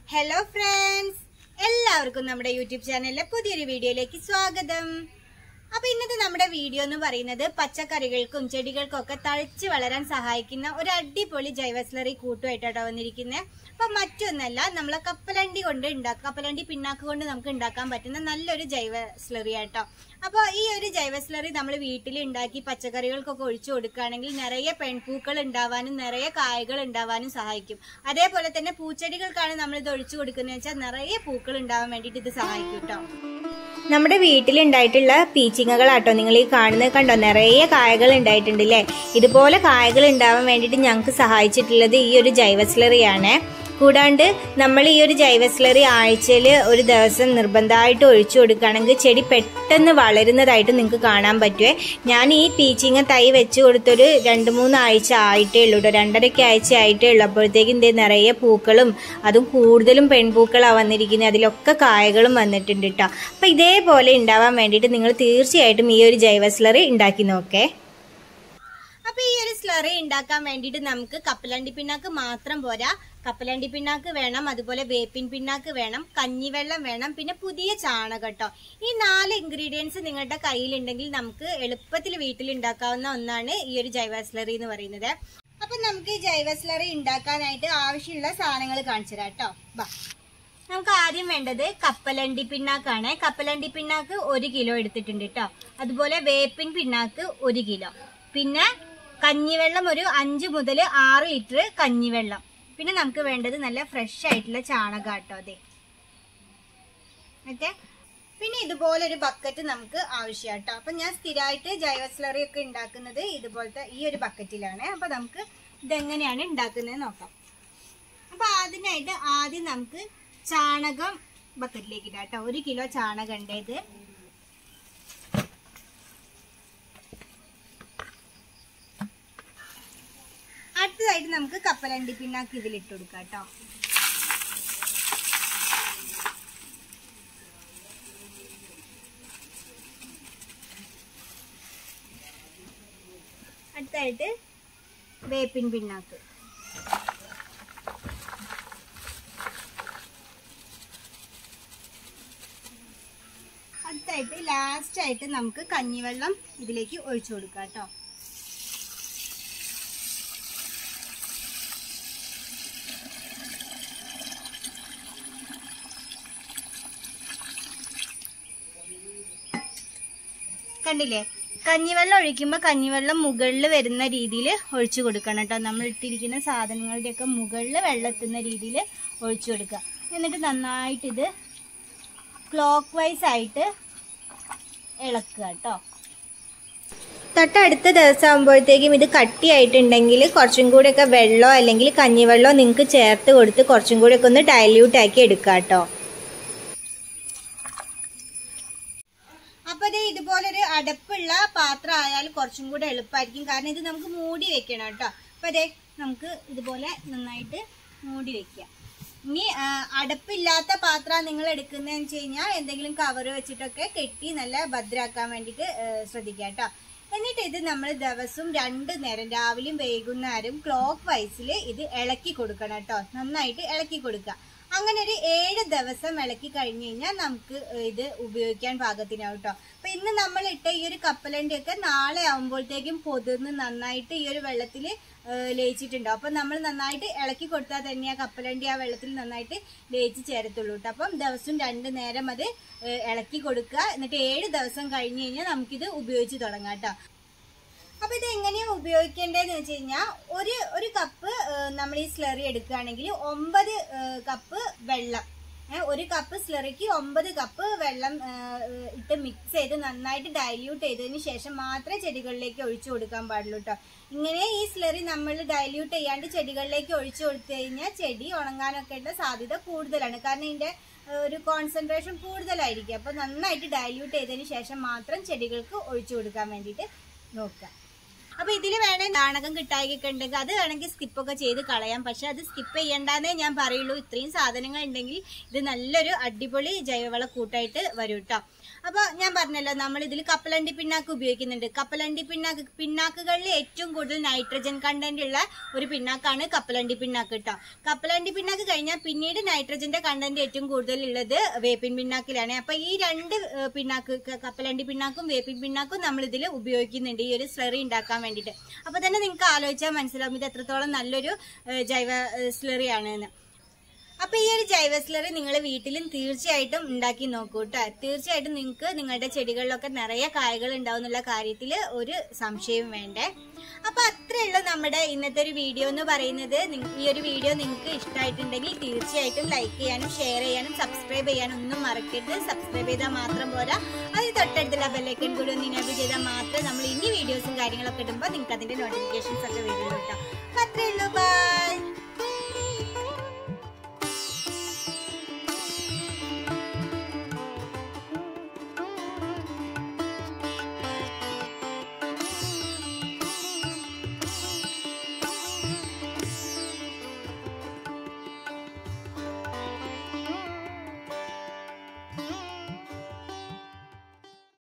hello friends എല്ലാവർക്കും നമ്മുടെ YouTube ചാനലിലെ പുതിയൊരു വീഡിയോയിലേക്ക് സ്വാഗതം അപ്പൊ ഇന്നത്തെ നമ്മുടെ വീഡിയോ എന്ന് പറയുന്നത് പച്ചക്കറികൾക്കും ചെടികൾക്കും ഒക്കെ തഴച്ച് വളരാൻ സഹായിക്കുന്ന ഒരു അടിപൊളി ജൈവ സ്ലറി കൂട്ടുമായിട്ടാണ് വന്നിരിക്കുന്നത് അപ്പൊ മറ്റൊന്നല്ല നമ്മളെ കപ്പലണ്ടി കൊണ്ട് ഉണ്ടാക്കുക കപ്പലണ്ടി പിണ്ണാക്ക് കൊണ്ട് നമുക്ക് ഉണ്ടാക്കാൻ പറ്റുന്ന നല്ലൊരു ജൈവ സ്ലറി ആട്ടോ അപ്പോൾ ഈ ഒരു ജൈവ സ്ലറി നമ്മൾ വീട്ടിൽ ഉണ്ടാക്കി പച്ചക്കറികൾക്കൊക്കെ ഒഴിച്ചു കൊടുക്കുകയാണെങ്കിൽ നിറയെ പെൺപൂക്കൾ ഉണ്ടാവാനും നിറയെ കായകൾ ഉണ്ടാവാനും സഹായിക്കും അതേപോലെ തന്നെ പൂച്ചെടികൾക്കാണ് നമ്മൾ ഇത് ഒഴിച്ചു കൊടുക്കുന്നത് വെച്ചാൽ നിറയെ പൂക്കൾ ഉണ്ടാവാൻ വേണ്ടിയിട്ട് ഇത് സഹായിക്കും കേട്ടോ നമ്മുടെ വീട്ടിലുണ്ടായിട്ടുള്ള പീച്ചിങ്ങകളാട്ടോ നിങ്ങൾ ഈ കാണുന്നത് കണ്ടോ നിറയെ കായകൾ ഉണ്ടായിട്ടുണ്ട് അല്ലേ ഇതുപോലെ കായകൾ ഉണ്ടാവാൻ വേണ്ടിയിട്ട് ഞങ്ങൾക്ക് സഹായിച്ചിട്ടുള്ളത് ഈ ഒരു ജൈവ സ്ലറിയാണ് കൂടാണ്ട് നമ്മൾ ഈ ഒരു ജൈവ സ്ലറി ആഴ്ചയിൽ ഒരു ദിവസം നിർബന്ധമായിട്ട് ഒഴിച്ചു കൊടുക്കുകയാണെങ്കിൽ ചെടി പെട്ടെന്ന് വളരുന്നതായിട്ട് നിങ്ങൾക്ക് കാണാൻ പറ്റുമേ ഞാൻ ഈ പീച്ചിങ്ങ തൈ വെച്ച് കൊടുത്തൊരു രണ്ട് മൂന്ന് ആഴ്ച ആയിട്ടേ ഉള്ളൂ കേട്ടോ രണ്ടരയ്ക്ക് ആഴ്ച ആയിട്ടേ ഉള്ളൂ അപ്പോഴത്തേക്കും ഇതേ നിറയെ പൂക്കളും അതും കൂടുതലും പെൺപൂക്കളാണ് വന്നിരിക്കുന്നത് അതിലൊക്കെ കായകളും വന്നിട്ടുണ്ട് കേട്ടോ അപ്പം ഇതേപോലെ ഉണ്ടാവാൻ വേണ്ടിയിട്ട് നിങ്ങൾ തീർച്ചയായിട്ടും ഈ ഒരു ജൈവ സ്ലറി ഉണ്ടാക്കി നോക്കേ അപ്പൊ ഈ ഒരു സ്ലറി ഉണ്ടാക്കാൻ വേണ്ടിയിട്ട് നമുക്ക് കപ്പലണ്ടി പിണ്ണാക്ക് മാത്രം പോരാ കപ്പലണ്ടി പിണ്ണാക്ക് വേണം അതുപോലെ വേപ്പിൻ പിണ്ണാക്ക് വേണം കഞ്ഞിവെള്ളം വേണം പിന്നെ പുതിയ ചാണകം കേട്ടോ ഈ നാല് ഇൻഗ്രീഡിയൻസ് നിങ്ങളുടെ കയ്യിലുണ്ടെങ്കിൽ നമുക്ക് എളുപ്പത്തിൽ വീട്ടിൽ ഉണ്ടാക്കാവുന്ന ഒന്നാണ് ഈ ഒരു ജൈവ സ്ലറി എന്ന് പറയുന്നത് അപ്പൊ നമുക്ക് ഈ ജൈവ സ്ലറി ഉണ്ടാക്കാനായിട്ട് ആവശ്യമുള്ള സാധനങ്ങൾ കാണിച്ചു തരാം കേട്ടോ ബാ നമുക്ക് ആദ്യം വേണ്ടത് കപ്പലണ്ടി പിണ്ണാക്കാണ് കപ്പലണ്ടി പിണ്ണാക്ക് ഒരു കിലോ എടുത്തിട്ടുണ്ട് കേട്ടോ അതുപോലെ വേപ്പിൻ പിണ്ണാക്ക് ഒരു കിലോ പിന്നെ കഞ്ഞിവെള്ളം ഒരു അഞ്ച് മുതൽ ആറ് ലിറ്റർ കഞ്ഞിവെള്ളം പിന്നെ നമുക്ക് വേണ്ടത് നല്ല ഫ്രഷ് ആയിട്ടുള്ള ചാണകം കേട്ടോ അതെ ഓക്കെ പിന്നെ ഇതുപോലെ ഒരു ബക്കറ്റ് നമുക്ക് ആവശ്യം കേട്ടോ അപ്പൊ ഞാൻ സ്ഥിരമായിട്ട് ജൈവ സ്ലറി ഒക്കെ ഉണ്ടാക്കുന്നത് ഇതുപോലത്തെ ഈ ഒരു ബക്കറ്റിലാണ് അപ്പൊ നമുക്ക് ഇതെങ്ങനെയാണ് ഉണ്ടാക്കുന്നത് നോക്കാം അപ്പൊ അതിനായിട്ട് ആദ്യം നമുക്ക് ചാണകം ബക്കറ്റിലേക്ക് ഇടാം കേട്ടോ ഒരു കിലോ ചാണകം ഉണ്ട് ഇത് അടുത്തതായിട്ട് നമുക്ക് കപ്പലണ്ടി പിണ്ണാക്ക് ഇതിലിട്ട് കൊടുക്കാം കേട്ടോ അടുത്തായിട്ട് വേപ്പിൻ പിണ്ണാക്ക് അടുത്തായിട്ട് ലാസ്റ്റ് ആയിട്ട് നമുക്ക് കഞ്ഞിവെള്ളം ഇതിലേക്ക് ഒഴിച്ചു കൊടുക്കാം കേട്ടോ കണ്ടില്ലേ കഞ്ഞിവെള്ളം ഒഴിക്കുമ്പോൾ കഞ്ഞിവെള്ളം മുകളിൽ വരുന്ന രീതിയിൽ ഒഴിച്ചു കൊടുക്കണം കേട്ടോ നമ്മൾ ഇട്ടിരിക്കുന്ന സാധനങ്ങളുടെയൊക്കെ മുകളിൽ വെള്ളം എത്തുന്ന രീതിയിൽ ഒഴിച്ചു കൊടുക്കുക എന്നിട്ട് നന്നായിട്ട് ഇത് ക്ലോക്ക് വൈസ് ആയിട്ട് ഇളക്കുക കേട്ടോ തൊട്ടടുത്ത ദിവസം ആകുമ്പോഴത്തേക്കും ഇത് കട്ടിയായിട്ടുണ്ടെങ്കിൽ കുറച്ചും കൂടെയൊക്കെ വെള്ളമോ അല്ലെങ്കിൽ കഞ്ഞിവെള്ളമോ നിങ്ങൾക്ക് ചേർത്ത് കൊടുത്ത് കുറച്ചും കൂടെയൊക്കെ ഒന്ന് ഡയല്യൂട്ട് ആക്കി എടുക്കാം കേട്ടോ അപ്പൊ ഇത് ഇതുപോലൊരു അടപ്പുള്ള പാത്രം ആയാൽ കുറച്ചും കൂടെ എളുപ്പമായിരിക്കും കാരണം ഇത് നമുക്ക് മൂടി വെക്കണം കേട്ടോ അപ്പൊ അതെ നമുക്ക് ഇതുപോലെ നന്നായിട്ട് മൂടി വെക്കാം ഇനി ആ, അടപ്പില്ലാത്ത പാത്രം നിങ്ങൾ എടുക്കുന്നതെന്ന് വെച്ച് കഴിഞ്ഞാൽ എന്തെങ്കിലും കവർ വെച്ചിട്ടൊക്കെ കെട്ടി നല്ല ഭദ്രാക്കാൻ വേണ്ടിയിട്ട് ശ്രദ്ധിക്കുക കേട്ടോ എന്നിട്ട് ഇത് നമ്മൾ ദിവസവും രണ്ട് നേരം രാവിലെയും വൈകുന്നേരം ക്ലോക്ക് വൈസിൽ ഇത് ഇളക്കി കൊടുക്കണം കേട്ടോ നന്നായിട്ട് ഇളക്കി കൊടുക്കുക അങ്ങനെ ഒരു ഏഴ് ദിവസം ഇളക്കി കഴിഞ്ഞ് കഴിഞ്ഞാൽ നമുക്ക് ഇത് ഉപയോഗിക്കാൻ പാകത്തിനാവും കേട്ടോ അപ്പൊ ഇന്ന് നമ്മൾ ഇട്ട ഈ ഒരു കപ്പലണ്ടി ഒക്കെ നാളെ ആകുമ്പോഴത്തേക്കും പൊതിർന്ന് നന്നായിട്ട് ഈ ഒരു വെള്ളത്തിൽ ലയിച്ചിട്ടുണ്ടാവും അപ്പൊ നമ്മൾ നന്നായിട്ട് ഇളക്കി കൊടുത്താൽ തന്നെ ആ കപ്പലണ്ടി ആ വെള്ളത്തിൽ നന്നായിട്ട് ലയിച്ച് ചേരത്തുള്ളൂ കേട്ടോ അപ്പം ദിവസവും രണ്ട് നേരം അത് ഏഹ്, ഇളക്കി കൊടുക്കുക എന്നിട്ട് ഏഴ് ദിവസം കഴിഞ്ഞ് കഴിഞ്ഞാൽ നമുക്കിത് ഉപയോഗിച്ച് തുടങ്ങാം കേട്ടോ അപ്പൊ ഇത് എങ്ങനെയാ ഉപയോഗിക്കേണ്ടതെന്ന് വെച്ച് കഴിഞ്ഞാൽ ഒരു ഒരു കപ്പ് നമ്മൾ ഈ സ്ലറി എടുക്കുകയാണെങ്കിൽ ഒമ്പത് ഏഹ്, കപ്പ് വെള്ളം ഏഹ്, ഒരു കപ്പ് സ്ലറിക്ക് ഒമ്പത് കപ്പ് വെള്ളം ഏഹ്, ഇട്ട് മിക്സ് ചെയ്ത് നന്നായിട്ട് ഡൈല്യൂട്ട് ചെയ്തതിന് ശേഷം മാത്രമേ ചെടികളിലേക്ക് ഒഴിച്ചു കൊടുക്കാൻ പാടുള്ളൂ കേട്ടോ ഇങ്ങനെ ഈ സ്ലറി നമ്മൾ ഡൈല്യൂട്ട് ചെയ്യാണ്ട് ചെടികളിലേക്ക് ഒഴിച്ചു കൊടുത്തു കഴിഞ്ഞാൽ ചെടി ഉണങ്ങാനൊക്കെ ഉള്ള സാധ്യത കൂടുതലാണ് കാരണം ഇതിന്റെ ഏഹ്, ഒരു കോൺസെൻട്രേഷൻ കൂടുതലായിരിക്കും അപ്പൊ നന്നായിട്ട് ഡൈല്യൂട്ട് ചെയ്തതിന് ശേഷം മാത്രം ചെടികൾക്ക് ഒഴിച്ചു കൊടുക്കാൻ വേണ്ടിയിട്ട് നോക്കുക അപ്പൊ ഇതിൽ വേണേ നാണകം കിട്ടായികൊക്കെ ഉണ്ടെങ്കിൽ അത് വേണമെങ്കിൽ സ്കിപ്പ് ഒക്കെ ചെയ്ത് കളയാം പക്ഷെ അത് സ്കിപ്പ് ചെയ്യണ്ടെന്നേ ഞാൻ പറയുള്ളൂ ഇത്രയും സാധനങ്ങൾ ഉണ്ടെങ്കിൽ ഇത് നല്ലൊരു അടിപൊളി ജൈവവള കൂട്ടായിട്ട് വരും കേട്ടോ അപ്പൊ ഞാൻ പറഞ്ഞല്ലോ നമ്മൾ ഇതിൽ കപ്പലണ്ടി പിണ്ണാക്ക് ഉപയോഗിക്കുന്നുണ്ട് കപ്പലണ്ടി പിണ്ണാക്ക് പിണ്ണാക്കുകളിൽ ഏറ്റവും കൂടുതൽ നൈട്രജൻ കണ്ടന്റ് ഉള്ള ഒരു പിണ്ണാക്കാണ് കപ്പലണ്ടി പിണ്ണാക്ക് കേട്ടോ കപ്പലണ്ടി പിണ്ണാക്ക് കഴിഞ്ഞാൽ പിന്നീട് നൈട്രജന്റെ കണ്ടന്റ് ഏറ്റവും കൂടുതൽ ഉള്ളത് വേപ്പിൻ പിണ്ണാക്കിലാണ് അപ്പൊ ഈ രണ്ട് ഏഹ്, പിണ്ണാക്ക് ക- കപ്പലണ്ടി പിണ്ണാക്കും വേപ്പിൻ പിണ്ണാക്കും നമ്മൾ ഇതിൽ ഉപയോഗിക്കുന്നുണ്ട് ഈ ഒരു സ്ലറി ഉണ്ടാക്കാൻ വേണ്ടിയിട്ട് അപ്പൊ തന്നെ നിങ്ങൾക്ക് ആലോചിച്ചാൽ മനസ്സിലാവും ഇത് എത്രത്തോളം നല്ലൊരു ഏഹ്, ജൈവ സ്ലറി ആണ് എന്ന് അപ്പൊ ഈ ഒരു ജൈവ സ്ലറി നിങ്ങൾ വീട്ടിലും തീർച്ചയായിട്ടും ഉണ്ടാക്കി നോക്കൂ കേട്ടോ തീർച്ചയായിട്ടും നിങ്ങൾക്ക് നിങ്ങളുടെ ചെടികളിലൊക്കെ നിറയെ കായകൾ ഉണ്ടാവും എന്നുള്ള കാര്യത്തിൽ ഒരു സംശയവും വേണ്ടേ അപ്പൊ അത്രയുള്ള നമ്മുടെ ഇന്നത്തെ ഒരു വീഡിയോ എന്ന് പറയുന്നത് നിങ്ങ- ഈ ഒരു വീഡിയോ നിങ്ങൾക്ക് ഇഷ്ടമായിട്ടുണ്ടെങ്കിൽ തീർച്ചയായിട്ടും ലൈക്ക് ചെയ്യാനും ഷെയർ ചെയ്യാനും സബ്സ്ക്രൈബ് ചെയ്യാനും ഒന്നും മറക്കരുത് സബ്സ്ക്രൈബ് ചെയ്താൽ മാത്രം പോരാ അതിന് തൊട്ടടുത്തുള്ള ബെല്ലൈക്കൻ കൂടി ഒന്ന് ഇനേബിൾ ചെയ്താൽ മാത്രമേ നമ്മൾ ഇനി വീഡിയോസും കാര്യങ്ങളൊക്കെ ഇടുമ്പോൾ നിങ്ങൾക്ക് അതിന്റെ നോട്ടിഫിക്കേഷൻസ് ഒക്കെ വരുള്ളൂ കേട്ടോ അപ്പൊ അത്രേ ഉള്ളൂ ബൈ